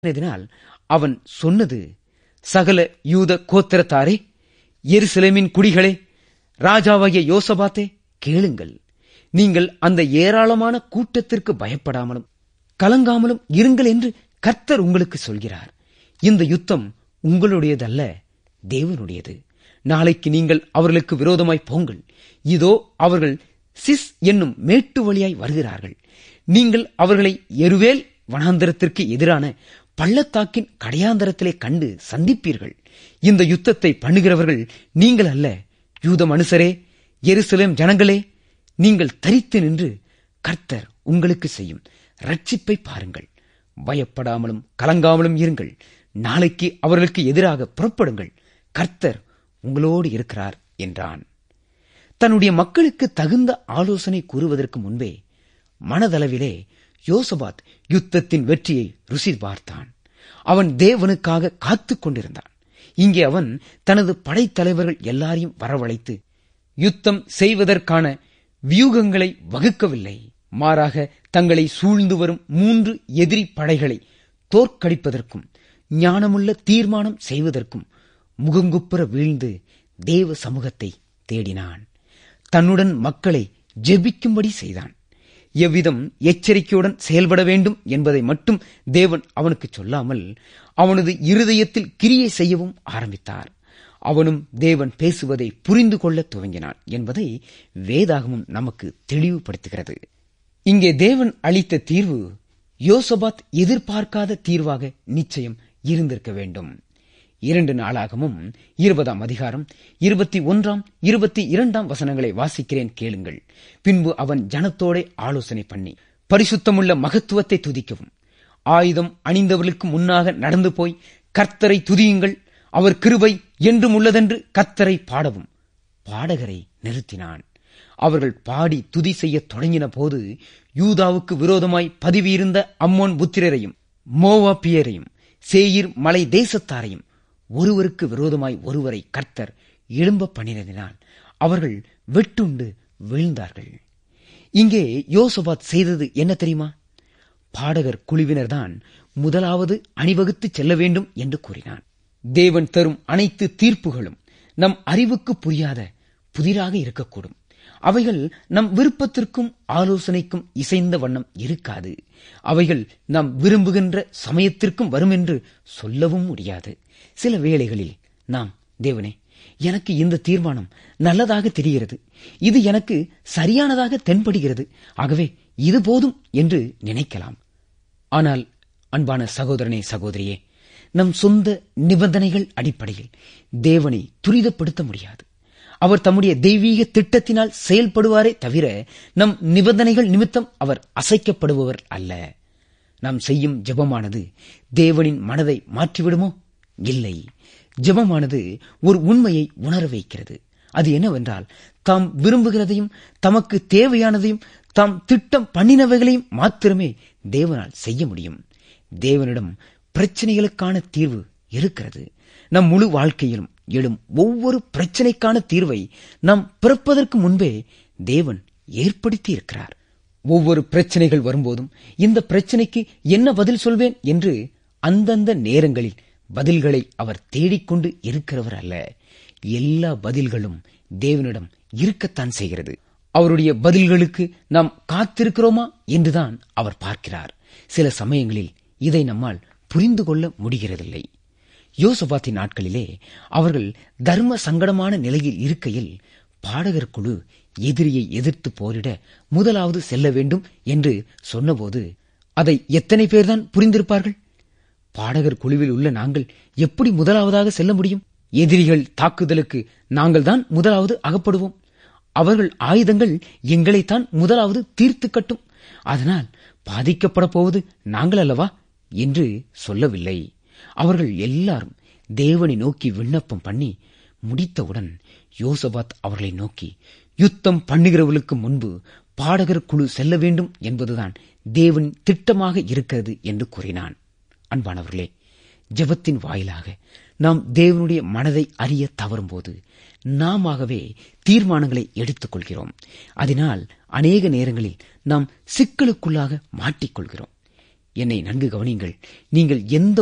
இதனால் அவன் சொன்னது சகல யூத கோத்திரத்தாரே எருசலேமின் குடிகளே ராஜாவாகிய யோசபாத்தே கேளுங்கள் நீங்கள் அந்த ஏராளமான கூட்டத்திற்கு பயப்படாமலும் கலங்காமலும் இருங்கள் என்று கர்த்தர் உங்களுக்கு சொல்கிறார் இந்த யுத்தம் உங்களுடையதல்ல தேவனுடையது நாளைக்கு நீங்கள் அவர்களுக்கு விரோதமாய் போங்கள் இதோ அவர்கள் சிஸ் என்னும் மேட்டு வழியாய் வருகிறார்கள் நீங்கள் அவர்களை எருவேல் வனாந்தரத்திற்கு எதிரான பள்ளத்தாக்கின் கடையாந்தரத்திலே கண்டு சந்திப்பீர்கள் இந்த யுத்தத்தை பண்ணுகிறவர்கள் நீங்கள் அல்ல யூத மனுஷரே எருசலேம் ஜனங்களே நீங்கள் தரித்து நின்று கர்த்தர் உங்களுக்கு செய்யும் ரட்சிப்பை பாருங்கள் பயப்படாமலும் கலங்காமலும் இருங்கள் நாளைக்கு அவர்களுக்கு எதிராக புறப்படுங்கள் கர்த்தர் உங்களோடு இருக்கிறார் என்றான் தன்னுடைய மக்களுக்கு தகுந்த ஆலோசனை கூறுவதற்கு முன்பே மனதளவிலே யோசபாத் யுத்தத்தின் வெற்றியை ருசி பார்த்தான் அவன் தேவனுக்காக காத்துக் கொண்டிருந்தான் இங்கே அவன் தனது படைத்தலைவர்கள் எல்லாரையும் வரவழைத்து யுத்தம் செய்வதற்கான வியூகங்களை வகுக்கவில்லை மாறாக தங்களை சூழ்ந்து வரும் மூன்று எதிரி படைகளை தோற்கடிப்பதற்கும் ஞானமுள்ள தீர்மானம் செய்வதற்கும் முகங்குப்புற வீழ்ந்து தேவ சமூகத்தை தேடினான் தன்னுடன் மக்களை ஜெபிக்கும்படி செய்தான் எவ்விதம் எச்சரிக்கையுடன் செயல்பட வேண்டும் என்பதை மட்டும் தேவன் அவனுக்கு சொல்லாமல் அவனது இருதயத்தில் கிரியை செய்யவும் ஆரம்பித்தார் அவனும் தேவன் பேசுவதை புரிந்து கொள்ள துவங்கினான் என்பதை வேதாகமும் நமக்கு தெளிவுபடுத்துகிறது இங்கே தேவன் அளித்த தீர்வு யோசபாத் எதிர்பார்க்காத தீர்வாக நிச்சயம் இருந்திருக்க வேண்டும் இரண்டு நாளாகவும் இருபதாம் அதிகாரம் இருபத்தி ஒன்றாம் இருபத்தி இரண்டாம் வசனங்களை வாசிக்கிறேன் கேளுங்கள் பின்பு அவன் ஜனத்தோட ஆலோசனை பண்ணி பரிசுத்தமுள்ள மகத்துவத்தை துதிக்கவும் ஆயுதம் அணிந்தவர்களுக்கு முன்னாக நடந்து போய் கர்த்தரை துதியுங்கள் அவர் கிருபை என்றும் உள்ளதென்று கர்த்தரை பாடவும் பாடகரை நிறுத்தினான் அவர்கள் பாடி துதி செய்ய தொடங்கின போது யூதாவுக்கு விரோதமாய் பதவியிருந்த அம்மோன் புத்திரரையும் மோவாப்பியரையும் சேயிர் மலை தேசத்தாரையும் ஒருவருக்கு விரோதமாய் ஒருவரை கர்த்தர் எழும்ப பண்ணினதினால் அவர்கள் வெட்டுண்டு வீழ்ந்தார்கள் இங்கே யோசபாத் செய்தது என்ன தெரியுமா பாடகர் குழுவினர்தான் முதலாவது அணிவகுத்து செல்ல வேண்டும் என்று கூறினான் தேவன் தரும் அனைத்து தீர்ப்புகளும் நம் அறிவுக்கு புரியாத புதிராக இருக்கக்கூடும் அவைகள் நம் விருப்பத்திற்கும் ஆலோசனைக்கும் இசைந்த வண்ணம் இருக்காது அவைகள் நாம் விரும்புகின்ற சமயத்திற்கும் வரும் என்று சொல்லவும் முடியாது சில வேளைகளில் நாம் தேவனே எனக்கு இந்த தீர்மானம் நல்லதாக தெரிகிறது இது எனக்கு சரியானதாக தென்படுகிறது ஆகவே இது போதும் என்று நினைக்கலாம் ஆனால் அன்பான சகோதரனே சகோதரியே நம் சொந்த நிபந்தனைகள் அடிப்படையில் தேவனை துரிதப்படுத்த முடியாது அவர் தம்முடைய தெய்வீக திட்டத்தினால் செயல்படுவாரே தவிர நம் நிபந்தனைகள் நிமித்தம் அவர் அசைக்கப்படுபவர் அல்ல நாம் செய்யும் ஜெபமானது தேவனின் மனதை மாற்றிவிடுமோ இல்லை ஜெபமானது ஒரு உண்மையை உணர வைக்கிறது அது என்னவென்றால் தாம் விரும்புகிறதையும் தமக்கு தேவையானதையும் தாம் திட்டம் பண்ணினவைகளையும் மாத்திரமே தேவனால் செய்ய முடியும் தேவனிடம் பிரச்சனைகளுக்கான தீர்வு இருக்கிறது நம் முழு வாழ்க்கையிலும் எழும் ஒவ்வொரு பிரச்சனைக்கான தீர்வை நாம் பிறப்பதற்கு முன்பே தேவன் ஏற்படுத்தி இருக்கிறார் ஒவ்வொரு பிரச்சனைகள் வரும்போதும் இந்த பிரச்சனைக்கு என்ன பதில் சொல்வேன் என்று அந்தந்த நேரங்களில் பதில்களை அவர் தேடிக்கொண்டு இருக்கிறவர் அல்ல எல்லா பதில்களும் தேவனிடம் இருக்கத்தான் செய்கிறது அவருடைய பதில்களுக்கு நாம் காத்திருக்கிறோமா என்றுதான் அவர் பார்க்கிறார் சில சமயங்களில் இதை நம்மால் புரிந்து கொள்ள முடிகிறதில்லை யோசபாத்தின் நாட்களிலே அவர்கள் தர்ம சங்கடமான நிலையில் இருக்கையில் பாடகர் குழு எதிரியை எதிர்த்து போரிட முதலாவது செல்ல வேண்டும் என்று சொன்னபோது அதை எத்தனை பேர்தான் புரிந்திருப்பார்கள் பாடகர் குழுவில் உள்ள நாங்கள் எப்படி முதலாவதாக செல்ல முடியும் எதிரிகள் தாக்குதலுக்கு நாங்கள் தான் முதலாவது அகப்படுவோம் அவர்கள் ஆயுதங்கள் எங்களைத்தான் முதலாவது தீர்த்து கட்டும் அதனால் பாதிக்கப்பட போவது நாங்கள் அல்லவா என்று சொல்லவில்லை அவர்கள் எல்லாரும் தேவனை நோக்கி விண்ணப்பம் பண்ணி முடித்தவுடன் யோசபாத் அவர்களை நோக்கி யுத்தம் பண்ணுகிறவர்களுக்கு முன்பு பாடகர் குழு செல்ல வேண்டும் என்பதுதான் தேவன் திட்டமாக இருக்கிறது என்று கூறினான் அன்பானவர்களே ஜெபத்தின் வாயிலாக நாம் தேவனுடைய மனதை அறிய தவறும்போது நாமவே தீர்மானங்களை எடுத்துக் கொள்கிறோம் அதனால் அநேக நேரங்களில் நாம் சிக்கலுக்குள்ளாக மாட்டிக்கொள்கிறோம் என்னை நன்கு கவனிங்கள் நீங்கள் எந்த